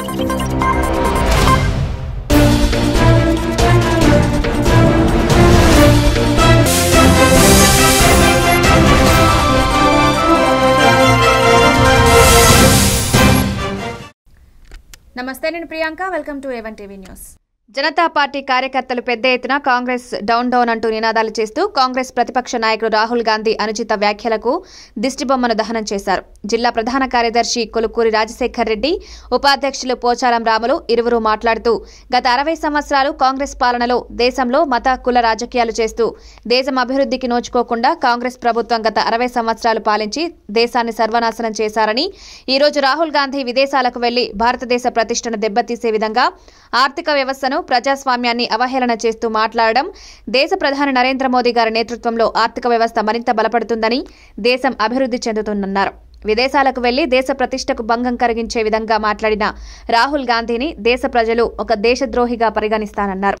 నమస్తే నేను Priyanka welcome to A one TV news Janata Party కార్యకర్తలు పెద్ద ఎత్తున కాంగ్రెస్ డౌన్ డౌన్ అంటూ నినాదాలు చేస్తూ కాంగ్రెస్ ప్రతిపక్ష నాయకుడు రాహుల్ గాంధీ అనుచిత వ్యాఖ్యలకు దిష్టిబొమ్మను దహనం చేశారు జిల్లా ప్రధాన కార్యదర్శి కొలుకూరి రాజశేఖర్ రెడ్డి ఉపాధ్యక్షులు పోచారం రాములు ఇరువురు మాట్లాడుతూ గత అరవై సంవత్సరాలు కాంగ్రెస్ పాలనలో దేశంలో మత కుల రాజకీయాలు చేస్తూ దేశం అభివృద్ధికి నోచుకోకుండా కాంగ్రెస్ ప్రభుత్వం గత అరవై సంవత్సరాలు పాలించి దేశాన్ని సర్వనాశనం చేశారని ఈ రోజు రాహుల్ గాంధీ విదేశాలకు వెళ్లి భారతదేశ ప్రతిష్టను దెబ్బతీసే విధంగా ఆర్థిక వ్యవస్థను ప్రజాస్వామ్యాన్ని అవహేళన చేస్తూ మాట్లాడడం దేశ ప్రధాని నరేంద్ర మోదీ గారి నేతృత్వంలో ఆర్థిక వ్యవస్థ మరింత బలపడుతుందని దేశం అభివృద్ధి చెందుతుందన్నారు విదేశాలకు వెళ్లి దేశ ప్రతిష్టకు భంగం కలిగించే విధంగా మాట్లాడిన రాహుల్ గాంధీని దేశ ప్రజలు ఒక దేశద్రోహిగా పరిగణిస్తానన్నారు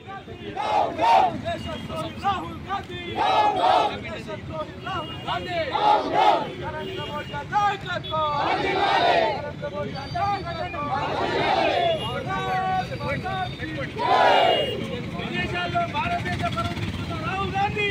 విదేశాల్లో భారతదేశ పరువు రాహుల్ గాంధీ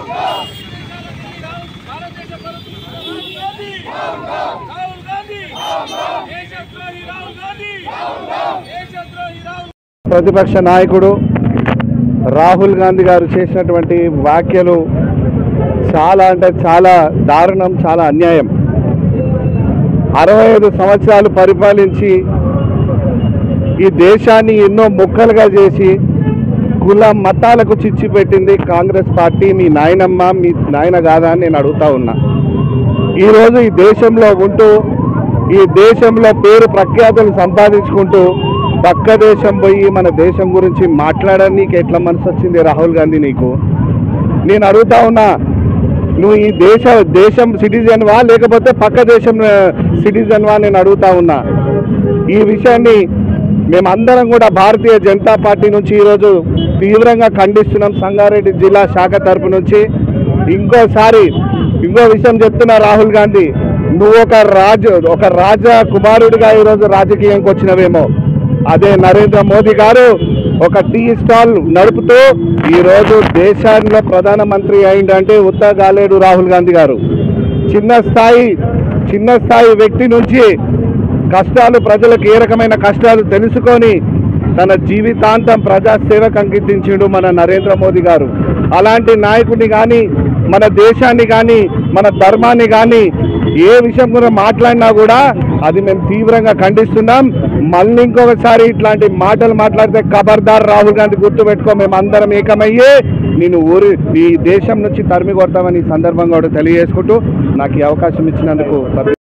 భారతదేశ పరువు రాహుల్ గాంధీ రాహుల్ గాంధీ దేశద్రోహి రాహుల్ గాంధీ దేశద్రోహి రాహుల్ ప్రతిపక్ష నాయకుడు రాహుల్ గాంధీ గారు చేసినటువంటి వ్యాఖ్యలు చాలా అంటే చాలా దారుణం చాలా అన్యాయం అరవై ఐదు సంవత్సరాలు పరిపాలించి ఈ దేశాన్ని ఎన్నో ముక్కలుగా చేసి కుల మతాలకు చిచ్చి పెట్టింది కాంగ్రెస్ పార్టీ మీ నాయనమ్మ మీ నాయన కాదా అని నేను అడుగుతా ఉన్నా ఈరోజు ఈ దేశంలో ఉంటూ ఈ దేశంలో పేరు ప్రఖ్యాతులు సంపాదించుకుంటూ పక్క దేశం పోయి మన దేశం గురించి మాట్లాడడానికి ఎట్లా మనసు వచ్చింది రాహుల్ గాంధీ నీకు నేను అడుగుతా ఉన్నా నువ్వు ఈ దేశ దేశం సిటిజన్వా లేకపోతే పక్క దేశం సిటిజన్వా నేను అడుగుతా ఉన్నా ఈ విషయాన్ని మేమందరం కూడా భారతీయ జనతా పార్టీ నుంచి ఈరోజు తీవ్రంగా ఖండిస్తున్నాం సంగారెడ్డి జిల్లా శాఖ తరపు నుంచి ఇంకోసారి ఇంకో విషయం చెప్తున్నా రాహుల్ గాంధీ నువ్వు ఒక రాజు ఒక రాజా కుమారుడిగా ఈరోజు రాజకీయంకి వచ్చినవేమో అదే నరేంద్ర మోదీ గారు ఒక టీ స్టాల్ నడుపుతూ ఈరోజు దేశాల్లో ప్రధానమంత్రి అయిందంటే ఉత్తగాలేడు రాహుల్ గాంధీ గారు చిన్న స్థాయి చిన్న స్థాయి వ్యక్తి నుంచి కష్టాలు ప్రజలకు ఏ రకమైన కష్టాలు తెలుసుకొని తన జీవితాంతం ప్రజాసేవకు అంకించిండు మన నరేంద్ర మోదీ గారు అలాంటి నాయకుడిని కానీ మన దేశాన్ని కానీ మన ధర్మాన్ని కానీ ఏ విషయం గురించి మాట్లాడినా కూడా అది మేము తీవ్రంగా ఖండిస్తున్నాం మళ్ళీ ఇంకొకసారి ఇట్లాంటి మాటలు మాట్లాడితే ఖబర్దార్ రాహుల్ గాంధీ గుర్తుపెట్టుకో మేము అందరం ఏకమయ్యే నేను ఊరి ఈ దేశం నుంచి తరిమి కొడతామని ఈ సందర్భంగా కూడా తెలియజేసుకుంటూ నాకు ఈ అవకాశం ఇచ్చినందుకు